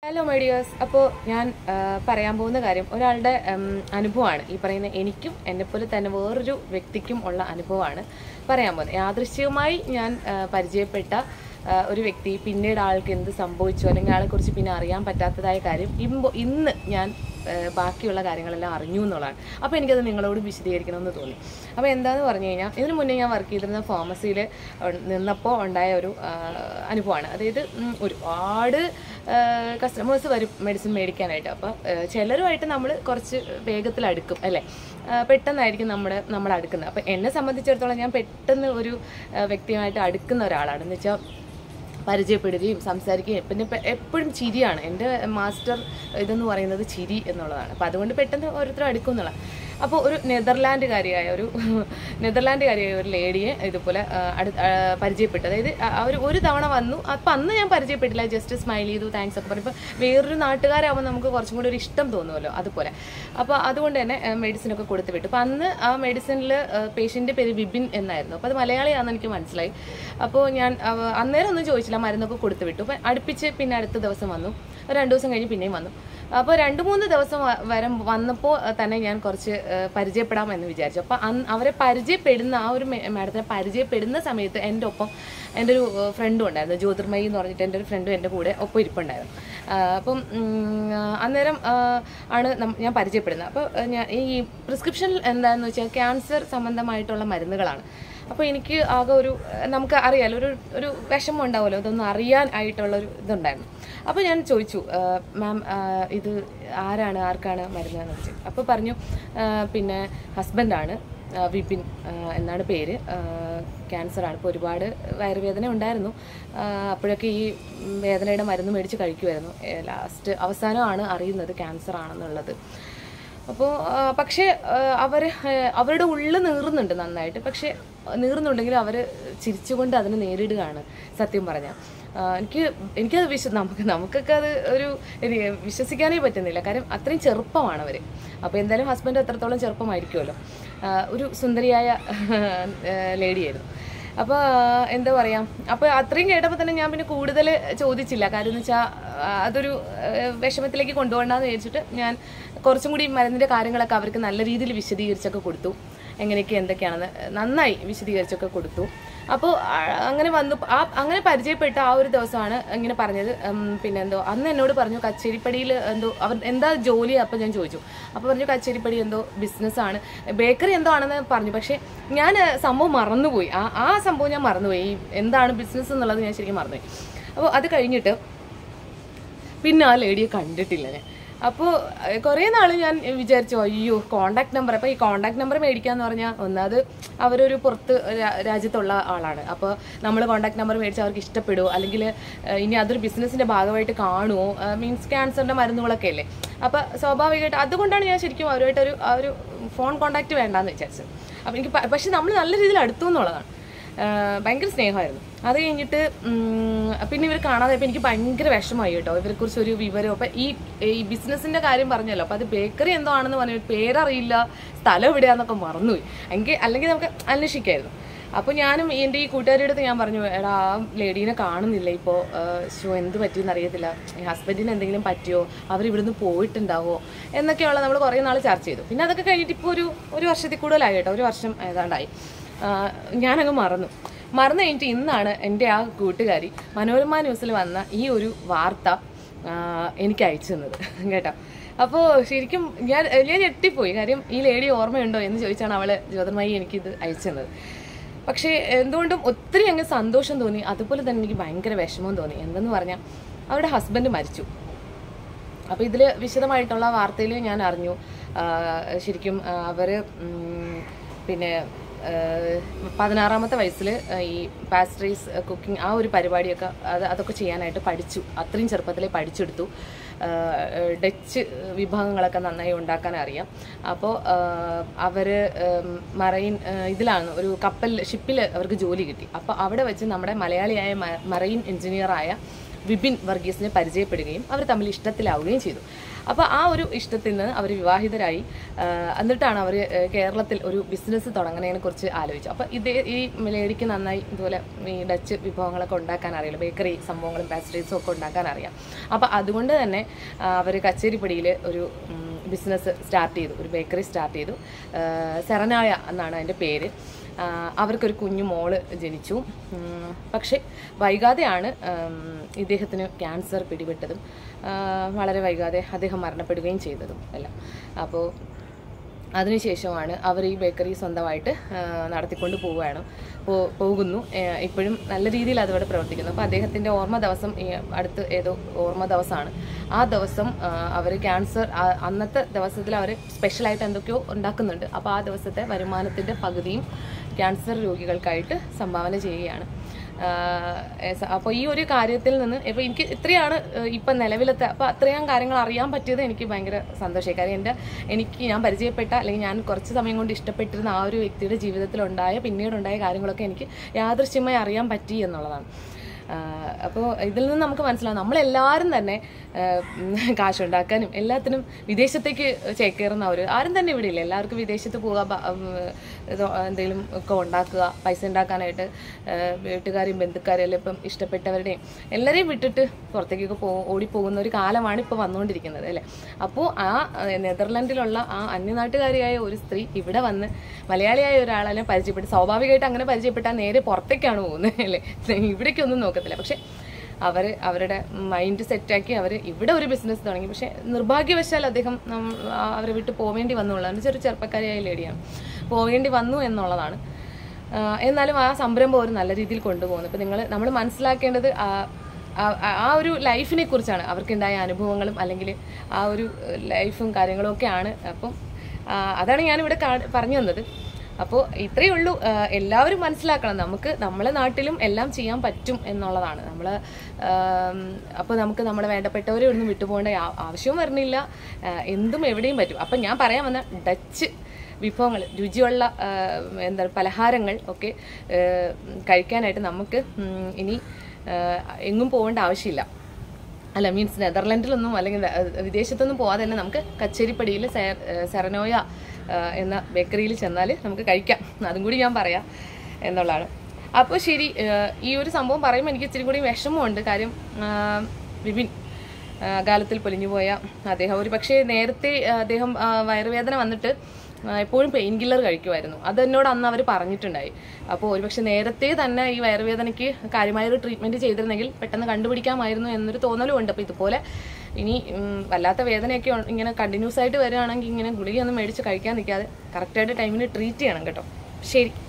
hello my dears അപ്പോൾ ഞാൻ ആ, പറയാൻ പോകുന്ന കാര്യം ഒരാളുടെ ഉം, അനുഭവമാണ് ഈ പറയുന്ന എനിക്കും എന്നെപ്പോലെ തന്നെ വേറൊരു വ്യക്തിക്കും ഉള്ള അനുഭവമാണ് പറയാൻ പോകുന്നത് യാദൃശ്ചികമായി ഞാൻ ആ, പരിചയപ്പെട്ട ആ, ഒരു വ്യക്തി പിന്നീട് ആൾക്ക് എന്ത് സംഭവിച്ചു അല്ലെങ്കിൽ ആളെക്കുറിച്ച് പിന്നെ അറിയാൻ പറ്റാത്തതായ കാര്യം ഇമ്പോ ഇന്ന് ഞാൻ ആ, ബാക്കിയുള്ള കാര്യങ്ങളെല്ലാം അറിഞ്ഞു എന്നുള്ളതാണ് അപ്പോൾ എനിക്കത് നിങ്ങളോട് വിശദീകരിക്കണമെന്ന് തോന്നി അപ്പോൾ എന്താന്ന് പറഞ്ഞു കഴിഞ്ഞാൽ ഇതിന് മുന്നേ ഞാൻ വർക്ക് ചെയ്തിരുന്ന ഫാർമസിയിൽ നിന്നപ്പോൾ ഉണ്ടായ ഒരു ആ, അനുഭവമാണ് അതായത് ഉം, ഒരുപാട് കസ്റ്റമേഴ്സ് വരും മെഡിസിൻ മേടിക്കാനായിട്ട് അപ്പോൾ ചിലരുമായിട്ട് നമ്മൾ കുറച്ച് വേഗത്തിൽ അടുക്കും അല്ലേ ആ, പെട്ടെന്നായിരിക്കും നമ്മുടെ നമ്മൾ അടുക്കുന്നത് അപ്പോൾ എന്നെ സംബന്ധിച്ചിടത്തോളം ഞാൻ പെട്ടെന്ന് ഒരു ആ, വ്യക്തിയുമായിട്ട് അടുക്കുന്ന ഒരാളാണ് എന്ന് വെച്ചാൽ പരിചയപ്പെടുകയും സംസാരിക്കുകയും പിന്നെ ഇപ്പം എപ്പോഴും ചിരിയാണ് എൻ്റെ മാസ്റ്റർ ഇതെന്ന് പറയുന്നത് ചിരി എന്നുള്ളതാണ് അപ്പോൾ അതുകൊണ്ട് പെട്ടെന്ന് ഓരോരുത്തരും അടുക്കും എന്നുള്ള അപ്പോൾ ഒരു നെതർലാൻഡുകാരിയായ ഒരു നെതർലാൻഡുകാരിയായ ഒരു ലേഡിയെ ഇതുപോലെ ആ, അടു ആ, പരിചയപ്പെട്ടു അതായത് അവർ ഒരു തവണ വന്നു അപ്പം അന്ന് ഞാൻ പരിചയപ്പെട്ടില്ല ജസ്റ്റ് സ്മൈൽ ചെയ്തു താങ്ക്സ് ഒക്കെ പറഞ്ഞു ഇപ്പം വേറൊരു നാട്ടുകാരാകുമ്പോൾ നമുക്ക് കുറച്ചും കൂടി ഒരു ഇഷ്ടം തോന്നുമല്ലോ അതുപോലെ അപ്പോൾ അതുകൊണ്ട് തന്നെ മെഡിസിൻ ഒക്കെ കൊടുത്തു വിട്ടു അപ്പം അന്ന് ആ മെഡിസിനിൽ പേഷ്യൻ്റെ പേര് വിപിൻ എന്നായിരുന്നു അപ്പോൾ അത് മലയാളിയാണെന്ന് എനിക്ക് മനസ്സിലായി അപ്പോൾ ഞാൻ അവ- അന്നേരം ഒന്നും ചോദിച്ചില്ല മരുന്നൊക്കെ കൊടുത്തു വിട്ടു അപ്പം അടുപ്പിച്ച് പിന്നെ അടുത്ത ദിവസം വന്നു ഒരു രണ്ട് ദിവസം കഴിഞ്ഞ് പിന്നെയും വന്നു അപ്പോൾ രണ്ട് മൂന്ന് ദിവസം വ- വരം വന്നപ്പോൾ തന്നെ ഞാൻ കുറച്ച് ഏഹ്, പരിചയപ്പെടാം എന്ന് വിചാരിച്ചു അപ്പോൾ അന്ന് അവരെ പരിചയപ്പെടുന്ന ആ ഒരു മേ- മാഡത്തിനെ പരിചയപ്പെടുന്ന സമയത്ത് എൻ്റെ ഒപ്പം എൻ്റെ ഒരു ഫ്രണ്ടും ഉണ്ടായിരുന്നു ജ്യോതിർമയി എന്ന് പറഞ്ഞിട്ട് എൻ്റെ ഒരു ഫ്രണ്ടും എൻ്റെ കൂടെ ഒപ്പം ഇരിപ്പുണ്ടായിരുന്നു ആ, അപ്പം ഉം, ആ, അന്നേരം ആ, ആണ് നം- ഞാൻ പരിചയപ്പെടുന്നത് അപ്പോൾ ഞാൻ ഈ പ്രിസ്ക്രിപ്ഷൻ എന്താണെന്ന് വെച്ചാൽ ക്യാൻസർ സംബന്ധമായിട്ടുള്ള മരുന്നുകളാണ് അപ്പോൾ എനിക്ക് ആകെ ഒരു ഏഹ്, നമുക്ക് അറിയാലോ ഒരു ഒരു വിഷമം ഉണ്ടാവുമല്ലോ ഇതൊന്നും അറിയാൻ ആയിട്ടുള്ള ഒരു ഇതുണ്ടായിരുന്നു അപ്പോൾ ഞാൻ ചോദിച്ചു മാം ഇത് ആരാണ് ആർക്കാണ് മരുന്ന് എന്ന് വെച്ചു അപ്പോൾ പറഞ്ഞു ആ, പിന്നെ ഹസ്ബൻഡാണ് വിപിൻ ആ, എന്നാണ് പേര് ക്യാൻസറാണ് ഇപ്പോൾ ഒരുപാട് വയറുവേദന ഉണ്ടായിരുന്നു ആ, അപ്പോഴൊക്കെ ഈ ഉം, വേദനയുടെ മരുന്ന് മേടിച്ച് കഴിക്കുമായിരുന്നു ലാസ്റ്റ് അവസാനമാണ് അറിയുന്നത് ക്യാൻസർ ആണെന്നുള്ളത് അപ്പോൾ പക്ഷേ അവർ അവരുടെ ഉള്ളിൽ നീറുന്നുണ്ട് നന്നായിട്ട് പക്ഷേ നീറുന്നുണ്ടെങ്കിൽ അവർ ചിരിച്ചുകൊണ്ട് അതിനെ നേരിടുകയാണ് സത്യം പറഞ്ഞാൽ എനിക്ക് എനിക്കത് വിശ്വ നമുക്ക് നമുക്കൊക്കെ അത് ഒരു ഇത് വിശ്വസിക്കാനേ പറ്റുന്നില്ല കാര്യം അത്രയും ചെറുപ്പമാണ് അവർ അപ്പോൾ എന്തായാലും ഹസ്ബൻഡ് അത്രത്തോളം ചെറുപ്പമായിരിക്കുമല്ലോ ആ, ഒരു സുന്ദരിയായ ലേഡിയായിരുന്നു അപ്പോൾ എന്താ പറയാ അപ്പോൾ അത്രയും കേട്ടപ്പോൾ തന്നെ ഞാൻ പിന്നെ കൂടുതൽ ചോദിച്ചില്ല കാര്യം എന്ന് വെച്ചാൽ അതൊരു ആ, വിഷമത്തിലേക്ക് കൊണ്ടുപോകണ്ടെന്ന് വിചാരിച്ചിട്ട് ഞാൻ കുറച്ചും കൂടി മരുന്നിൻ്റെ കാര്യങ്ങളൊക്കെ അവർക്ക് നല്ല രീതിയിൽ വിശദീകരിച്ചൊക്കെ കൊടുത്തു എങ്ങനെയൊക്കെ എന്തൊക്കെയാണെന്ന് നന്നായി വിശദീകരിച്ചൊക്കെ കൊടുത്തു അപ്പോൾ ആ, അങ്ങനെ വന്നു ആ അങ്ങനെ പരിചയപ്പെട്ട ആ ഒരു ദിവസമാണ് ഇങ്ങനെ പറഞ്ഞത് ഉം, പിന്നെ എന്തോ അന്ന് എന്നോട് പറഞ്ഞു കച്ചേരിപ്പടിയിൽ എന്തോ അവർ എന്താ ജോലി അപ്പം ഞാൻ ചോദിച്ചു അപ്പോൾ പറഞ്ഞു കച്ചേരിപ്പടി എന്തോ ബിസിനസ്സാണ് ബേക്കറി എന്തോ ആണെന്ന് പറഞ്ഞു പക്ഷേ ഞാൻ ആ, സംഭവം മറന്നുപോയി ആ ആ സംഭവം ഞാൻ മറന്നുപോയി ഈ എന്താണ് ബിസിനസ് എന്നുള്ളത് ഞാൻ ശരിക്കും മറന്നുപോയി അപ്പോൾ അത് കഴിഞ്ഞിട്ട് പിന്നെ ആ ലേഡിയെ കണ്ടിട്ടില്ല ഞാൻ അപ്പോൾ കുറേ നാൾ ഞാൻ വിചാരിച്ചു അയ്യോ കോണ്ടാക്ട് നമ്പർ അപ്പോൾ ഈ കോണ്ടാക്ട് നമ്പർ മേടിക്കാന്ന് പറഞ്ഞാൽ ഒന്നാമത് അവരൊരു പുറത്ത് രാ- രാജ്യത്തുള്ള ആളാണ് അപ്പോൾ നമ്മൾ കോണ്ടാക്ട് നമ്പർ മേടിച്ച് അവർക്ക് ഇഷ്ടപ്പെടുമോ അല്ലെങ്കിൽ ഏഹ്, ഇനി അതൊരു ബിസിനസ്സിൻ്റെ ഭാഗമായിട്ട് കാണുമോ മീൻസ് ക്യാൻസറിൻ്റെ മരുന്നുകളൊക്കെ അല്ലേ അപ്പോൾ സ്വാഭാവികമായിട്ട് അതുകൊണ്ടാണ് ഞാൻ ശരിക്കും അവരുമായിട്ടൊരു ആ ഒരു ഫോൺ കോണ്ടാക്ട് വേണ്ടാന്ന് വിചാരിച്ചത് അപ്പോൾ എനിക്ക് പ- പക്ഷെ നമ്മൾ നല്ല രീതിയിൽ അടുത്തു എന്നുള്ളതാണ് ആഹ് ഭയങ്കര സ്നേഹമായിരുന്നു അത് കഴിഞ്ഞിട്ട് ഉം, പിന്നെ ഇവർ കാണാതായപ്പോൾ എനിക്ക് ഭയങ്കര വിഷമമായി കേട്ടോ ഇവരെക്കുറിച്ച് ഒരു വിവരം അപ്പം ഈ ഈ ബിസിനസ്സിന്റെ കാര്യം പറഞ്ഞല്ലോ അപ്പം അത് ബേക്കറി എന്തോ ആണെന്ന് പറഞ്ഞു പേരറിയില്ല സ്ഥലം എവിടെയാന്നൊക്കെ മറന്നുപോയി എങ്കിൽ അല്ലെങ്കിൽ നമുക്ക് അന്വേഷിക്കായിരുന്നു അപ്പോൾ ഞാനും എൻ്റെ ഈ കൂട്ടുകാരിയുടെ അടുത്ത് ഞാൻ പറഞ്ഞു എടാ ആ ലേഡീനെ കാണുന്നില്ല ഇപ്പോൾ ഷോ എന്ത് പറ്റിയെന്ന് അറിയത്തില്ല ഹസ്ബൻഡിന് എന്തെങ്കിലും പറ്റിയോ അവർ ഇവിടുന്ന് പോയിട്ടുണ്ടാവോ എന്നൊക്കെയുള്ള നമ്മൾ കുറേ നാൾ ചർച്ച ചെയ്തു പിന്നെ അതൊക്കെ കഴിഞ്ഞിട്ട് ഇപ്പോൾ ഒരു ഒരു വർഷത്തിൽ കൂടുതലായി കേട്ടോ ഒരു വർഷം ഏതാണ്ടായി ആ, ഞാനങ്ങ് മറന്നു മറന്നു കഴിഞ്ഞിട്ട് ഇന്നാണ് എൻ്റെ ആ കൂട്ടുകാരി മനോരമ ന്യൂസിൽ വന്ന ഈ ഒരു വാർത്ത ആ, എനിക്ക് അയച്ചു തന്നത് കേട്ടോ അപ്പോൾ ശരിക്കും ഞാൻ ഞാൻ ഞെട്ടിപ്പോയി കാര്യം ഈ ലേഡി ഓർമ്മയുണ്ടോ എന്ന് ചോദിച്ചാണ് അവള് ജ്യോതിർമായി എനിക്കിത് അയച്ചു തന്നത് പക്ഷേ എന്തുകൊണ്ടും ഒത്തിരി അങ്ങ് സന്തോഷം തോന്നി അതുപോലെ തന്നെ എനിക്ക് ഭയങ്കര വിഷമം തോന്നി എന്തെന്ന് പറഞ്ഞാൽ അവരുടെ ഹസ്ബൻഡ് മരിച്ചു അപ്പോൾ ഇതിൽ വിശദമായിട്ടുള്ള വാർത്തയിൽ ഞാൻ അറിഞ്ഞു ആ, ശരിക്കും അവർ പിന്നെ ആ, പതിനാറാമത്തെ വയസ്സിൽ ഈ പാസ്ട്രീസ് കുക്കിംഗ് ആ ഒരു പരിപാടിയൊക്കെ അത് അതൊക്കെ ചെയ്യാനായിട്ട് പഠിച്ചു അത്രയും ചെറുപ്പത്തിലേ പഠിച്ചെടുത്തു ആ, ഡച്ച് വിഭവങ്ങളൊക്കെ നന്നായി ഉണ്ടാക്കാൻ അറിയാം അപ്പോൾ അവർ മറൈൻ ആ, ഇതിലാണ് ഒരു കപ്പൽ ഷിപ്പിൽ അവർക്ക് ജോലി കിട്ടി അപ്പോൾ അവിടെ വെച്ച് നമ്മുടെ മലയാളിയായ മ- മറൈൻ എഞ്ചിനീയറായ വിപിൻ വർഗീസിനെ പരിചയപ്പെടുകയും അവർ തമ്മിൽ ഇഷ്ടത്തിലാവുകയും ചെയ്തു അപ്പോൾ ആ ഒരു ഇഷ്ടത്തിൽ നിന്ന് അവർ വിവാഹിതരായി ആ, എന്നിട്ടാണ് അവർ കേരളത്തിൽ ഒരു ബിസിനസ് തുടങ്ങുന്നതിനെ കുറിച്ച് ആലോചിച്ചു അപ്പോൾ ഇത് ഈ ലേഡിക്ക് നന്നായി ഇതുപോലെ ഈ ഡച്ച് വിഭവങ്ങളൊക്കെ ഉണ്ടാക്കാൻ അറിയില്ല ബേക്കറി സംഭവങ്ങളും പാസ്ട്രീസും ഒക്കെ ഉണ്ടാക്കാൻ അറിയാം അപ്പോൾ അതുകൊണ്ട് തന്നെ അവർ കച്ചേരിപ്പടിയിൽ ഒരു ബിസിനസ് സ്റ്റാർട്ട് ചെയ്തു ഒരു ബേക്കറി സ്റ്റാർട്ട് ചെയ്തു ആ, സെറനായ എന്നാണ് അതിൻ്റെ പേര് ആ, അവർക്കൊരു കുഞ്ഞു മോള് ജനിച്ചു ഉം, പക്ഷേ വൈകാതെയാണ് ഉം, ഇദ്ദേഹത്തിന് ക്യാൻസർ പിടിപെട്ടതും ആ, വളരെ വൈകാതെ അദ്ദേഹം മരണപ്പെടുകയും ചെയ്തതും എല്ലാം അപ്പോൾ അതിനുശേഷമാണ് അവർ ഈ ബേക്കറി സ്വന്തമായിട്ട് ആ, നടത്തിക്കൊണ്ട് പോവുകയാണ് പോ പോകുന്നു ഏ, ഇപ്പോഴും നല്ല രീതിയിൽ അതവിടെ പ്രവർത്തിക്കുന്നു അപ്പോൾ അദ്ദേഹത്തിൻ്റെ ഓർമ്മ ദിവസം ഈ അടുത്ത് ഏതോ ഓർമ്മ ദിവസമാണ് ആ ദിവസം അവർ ക്യാൻസർ ആ- അന്നത്തെ ദിവസത്തിൽ അവർ സ്പെഷ്യലായിട്ട് എന്തൊക്കെയോ ഉണ്ടാക്കുന്നുണ്ട് അപ്പോൾ ആ ദിവസത്തെ വരുമാനത്തിൻ്റെ പകുതിയും ക്യാൻസർ രോഗികൾക്കായിട്ട് സംഭാവന ചെയ്യുകയാണ് അപ്പോൾ ഈ ഒരു കാര്യത്തിൽ നിന്ന് ഇപ്പോൾ എനിക്ക് ഇത്രയാണ് ഏഹ്, ഇപ്പം നിലവിലത്തെ അപ്പോൾ അത്രയും കാര്യങ്ങൾ അറിയാൻ പറ്റിയത് എനിക്ക് ഭയങ്കര സന്തോഷമായി കാര്യം എൻ്റെ എനിക്ക് ഞാൻ പരിചയപ്പെട്ട അല്ലെങ്കിൽ ഞാൻ കുറച്ച് സമയം കൊണ്ട് ഇഷ്ടപ്പെട്ടിരുന്ന ആ ഒരു വ്യക്തിയുടെ ജീവിതത്തിലുണ്ടായ പിന്നീടുണ്ടായ കാര്യങ്ങളൊക്കെ എനിക്ക് യാദൃശ്യമായി അറിയാൻ പറ്റി എന്നുള്ളതാണ് അപ്പോൾ ഇതിൽ നിന്ന് നമുക്ക് മനസ്സിലാവും നമ്മളെല്ലാവരും തന്നെ ആഹ് ഉം, കാശുണ്ടാക്കാനും എല്ലാത്തിനും വിദേശത്തേക്ക് ചേക്കേറുന്നവർ ആരും തന്നെ ഇവിടെ ഇല്ല എല്ലാവർക്കും വിദേശത്ത് പോവുക ബ- ഉം, ഇത് എന്തെങ്കിലും ഒക്കെ ഉണ്ടാക്കുക പൈസ ഉണ്ടാക്കാനായിട്ട് ആഹ് വീട്ടുകാരെയും ബന്ധുക്കാരെയും എല്ലാം ഇപ്പം ഇഷ്ടപ്പെട്ടവരുടെയും എല്ലാവരെയും വിട്ടിട്ട് പുറത്തേക്കൊക്കെ പോ ഓടിപ്പോകുന്ന ഒരു കാലമാണ് ഇപ്പോൾ വന്നുകൊണ്ടിരിക്കുന്നത് അല്ലേ അപ്പോൾ ആ ആഹ് നെതർലൻഡിലുള്ള ആ അന്യനാട്ടുകാരിയായ ഒരു സ്ത്രീ ഇവിടെ വന്ന് മലയാളിയായ ഒരാളെ പരിചയപ്പെട്ട് സ്വാഭാവികമായിട്ട് അങ്ങനെ പരിചയപ്പെട്ടാൽ നേരെ പുറത്തേക്കാണ് പോകുന്നത് അല്ലേ ഇവിടേക്കൊന്നും നോക്കത്തില്ല പക്ഷെ അവർ അവരുടെ മൈൻഡ് സെറ്റാക്കി അവർ ഇവിടെ ഒരു ബിസിനസ് തുടങ്ങി പക്ഷെ നിർഭാഗ്യവശാൽ അദ്ദേഹം നം- ആ- അവരെ വിട്ട് പോവേണ്ടി വന്നുള്ളതാണ് ചെറു ചെറുപ്പക്കാരിയായ ലേഡിയാണ് പോവേണ്ടി വന്നു എന്നുള്ളതാണ് ആ, എന്നാലും ആ സംരംഭം ഒരു നല്ല രീതിയിൽ കൊണ്ടുപോകുന്നു ഇപ്പം നിങ്ങൾ നമ്മൾ മനസ്സിലാക്കേണ്ടത് ആ ആ- ആ- ആ ഒരു ലൈഫിനെ കുറിച്ചാണ് അവർക്കുണ്ടായ അനുഭവങ്ങളും അല്ലെങ്കിൽ ആ ഒരു ലൈഫും കാര്യങ്ങളും ഒക്കെയാണ് അപ്പം ആ, അതാണ് ഞാനിവിടെ കാ- പറഞ്ഞു തന്നത് അപ്പോൾ ഇത്രയേ ഉള്ളൂ ആ, എല്ലാവരും മനസ്സിലാക്കണം നമുക്ക് നമ്മളെ നാട്ടിലും എല്ലാം ചെയ്യാൻ പറ്റും എന്നുള്ളതാണ് നമ്മൾ അപ്പോൾ നമുക്ക് നമ്മുടെ വേണ്ടപ്പെട്ടവരെ ഒന്നും വിട്ടുപോകേണ്ട ആ- ആവശ്യവും വരുന്നില്ല ആ, എന്തും എവിടെയും പറ്റും അപ്പം ഞാൻ പറയാൻ വന്ന ഡച്ച് വിഭവങ്ങൾ രുചിയുള്ള ആ, എന്താ പലഹാരങ്ങൾ ഒക്കെ ആ, കഴിക്കാനായിട്ട് നമുക്ക് ഉം, ഇനി ആ, എങ്ങും പോകേണ്ട ആവശ്യമില്ല അല്ല മീൻസ് നെതർലൻഡിലൊന്നും അല്ലെങ്കിൽ വെ- വിദേശത്തൊന്നും പോവാതെ തന്നെ നമുക്ക് കച്ചേരിപ്പടിയിൽ സെ- ഏഹ് സെറനോയ ഏഹ് എന്ന ബേക്കറിയിൽ ചെന്നാൽ നമുക്ക് കഴിക്കാം അതും കൂടി ഞാൻ പറയാം എന്നുള്ളതാണ് അപ്പോൾ ശരി ഏഹ് ഈ ഒരു സംഭവം പറയുമ്പോൾ എനിക്ക് ഇച്ചിരി കൂടി വിഷമമുണ്ട് കാര്യം ആഹ് വിപിൻ ആഹ് അകാലത്തിൽ പൊലിഞ്ഞുപോയ അദ്ദേഹം ഒരു പക്ഷേ നേരത്തെ ആഹ് അദ്ദേഹം ആഹ് വയറുവേദന വന്നിട്ട് ആഹ് എപ്പോഴും പെയിൻ കില്ലർ കഴിക്കുമായിരുന്നു അത് എന്നോട് അന്ന് അവർ പറഞ്ഞിട്ടുണ്ടായി അപ്പോൾ ഒരുപക്ഷെ നേരത്തെ തന്നെ ഈ വയറുവേദനയ്ക്ക് കാര്യമായൊരു ട്രീറ്റ്മെൻറ്റ് ചെയ്തിരുന്നെങ്കിൽ പെട്ടെന്ന് കണ്ടുപിടിക്കാമായിരുന്നു എന്നൊരു തോന്നലും ഉണ്ട് അപ്പോൾ ഇതുപോലെ ഇനി ഉം, വല്ലാത്ത വേദനയൊക്കെ ഉ- ഇങ്ങനെ കണ്ടിന്യൂസ് ആയിട്ട് വരികയാണെങ്കിൽ ഇങ്ങനെ ഗുളികയൊന്നും മേടിച്ച് കഴിക്കാൻ നിൽക്കാതെ കറക്റ്റായിട്ട് ടൈമിന് ട്രീറ്റ് ചെയ്യണം കേട്ടോ ശരി